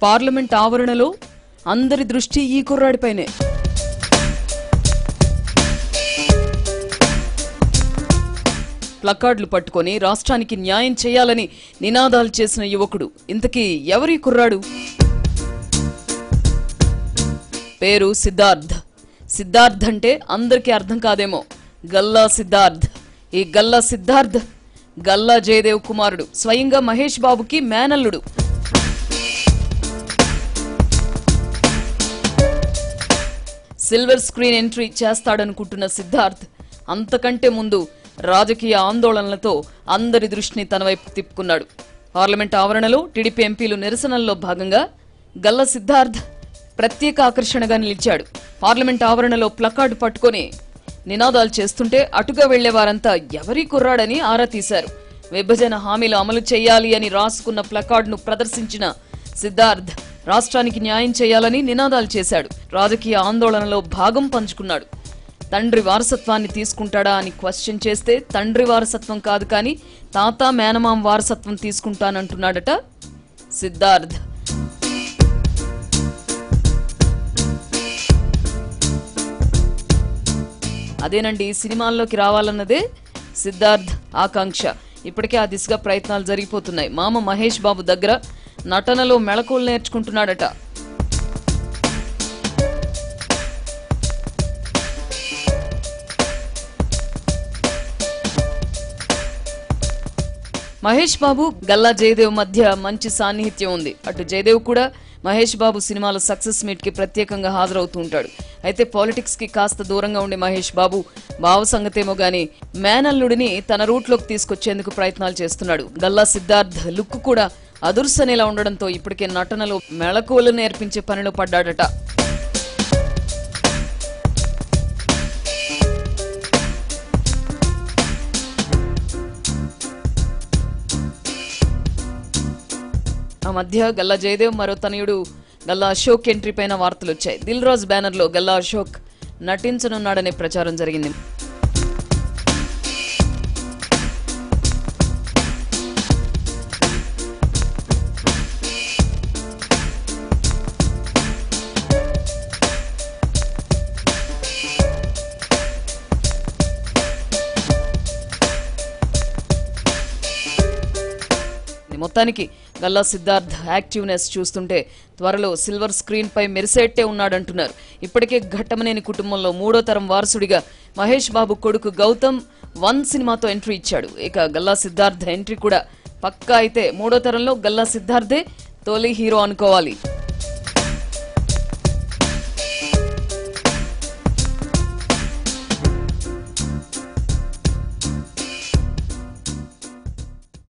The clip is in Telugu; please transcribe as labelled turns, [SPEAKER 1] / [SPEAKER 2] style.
[SPEAKER 1] పార్లమెంట్ ఆవరణలో అందరి దృష్టి ఈ కుర్రాడిపైనే ప్లకార్డులు పట్టుకొని రాష్ట్రానికి న్యాయం చేయాలని నినాదాలు చేసిన యువకుడు ఇంతకీ ఎవరి కుర్రాడు పేరు సిద్ధార్థ్ సిద్ధార్థ్ అంటే అందరికీ అర్థం కాదేమో గల్లా సిద్ధార్థ్ ఈ గల్లా సిద్ధార్థ్ గల్లా జయదేవ్ కుమారుడు స్వయంగా మహేష్ బాబుకి మేనల్లుడు సిల్వర్ స్క్రీన్ ఎంట్రీ చేస్తాడనుకుంటున్న సిద్ధార్థ్ అంతకంటే ముందు రాజకీయ ఆందోళనలతో అందరి దృష్టిని తన వైపు తిప్పుకున్నాడు పార్లమెంట్ ఆవరణలో టీడీపీ ఎంపీలు నిరసనల్లో భాగంగా గల్ల సిద్ధార్థ్ ప్రత్యేక ఆకర్షణగా నిలిచాడు పార్లమెంట్ ఆవరణలో ప్లకార్డు పట్టుకొని నినాదాలు చేస్తుంటే అటుగా వెళ్లే వారంతా ఎవరి కుర్రాడని ఆరా తీశారు విభజన హామీలు అమలు చేయాలి అని రాసుకున్న ప్లకార్డును ప్రదర్శించిన సిద్ధార్థ్ రాష్ట్రానికి న్యాయం చేయాలని నినాదాలు చేశాడు రాజకీయ ఆందోళనలో భాగం పంచుకున్నాడు తండ్రి వారసత్వాన్ని తీసుకుంటాడా అని క్వశ్చన్ చేస్తే తండ్రి వారసత్వం కాదు కానీ తాత మేనమామ వారసత్వం తీసుకుంటానంటున్నాడట సిద్ధార్థ్ అదేనండి సినిమాల్లోకి రావాలన్నదే సిద్ధార్థ్ ఆకాంక్ష ఇప్పటికే ఆ దిశగా ప్రయత్నాలు జరిగిపోతున్నాయి మామ మహేష్ బాబు దగ్గర నటనలో మెళకువలు నేర్చుకుంటున్నాడట మహేష్ బాబు గల్లా జయదేవ్ మధ్య మంచి సాన్నిహిత్యం ఉంది అటు జయదేవ్ కూడా మహేష్ బాబు సినిమాల సక్సెస్ మీట్ కి ప్రత్యేకంగా హాజరవుతూ ఉంటాడు అయితే పాలిటిక్స్ కి కాస్త దూరంగా ఉండే మహేష్ బాబు భావ సంగతేమో గాని మేనల్లుడిని తన రూట్లోకి తీసుకొచ్చేందుకు ప్రయత్నాలు చేస్తున్నాడు గల్లా సిద్ధార్థ్ లుక్ కూడా అదుర్సనేలా ఉండడంతో ఇప్పటికే నటనలో మెళకువలు నేర్పించే పనిలో పడ్డాడట ఆ మధ్య గల్లా జయదేవ్ మరో తనయుడు గల్లా అశోక్ ఎంట్రీ పైన వార్తలు వచ్చాయి దిల్ రాజ్ బ్యానర్ లో గల్లా అశోక్ నటించనున్నాడనే ప్రచారం జరిగింది మొత్తానికి గల్లా సిద్ధార్థ్ యాక్టివ్నెస్ చూస్తుంటే త్వరలో సిల్వర్ స్క్రీన్ పై మెరిసేట్టే ఉన్నాడంటున్నారు ఇప్పటికే ఘట్టమనేని కుటుంబంలో మూడో తరం వారసుడిగా మహేష్ బాబు కొడుకు గౌతమ్ వన్ సినిమాతో ఎంట్రీ ఇచ్చాడు ఇక గల్లా సిద్ధార్థ్ ఎంట్రీ కూడా పక్కా అయితే మూడో తరంలో గల్లా సిద్ధార్థే తొలి హీరో అనుకోవాలి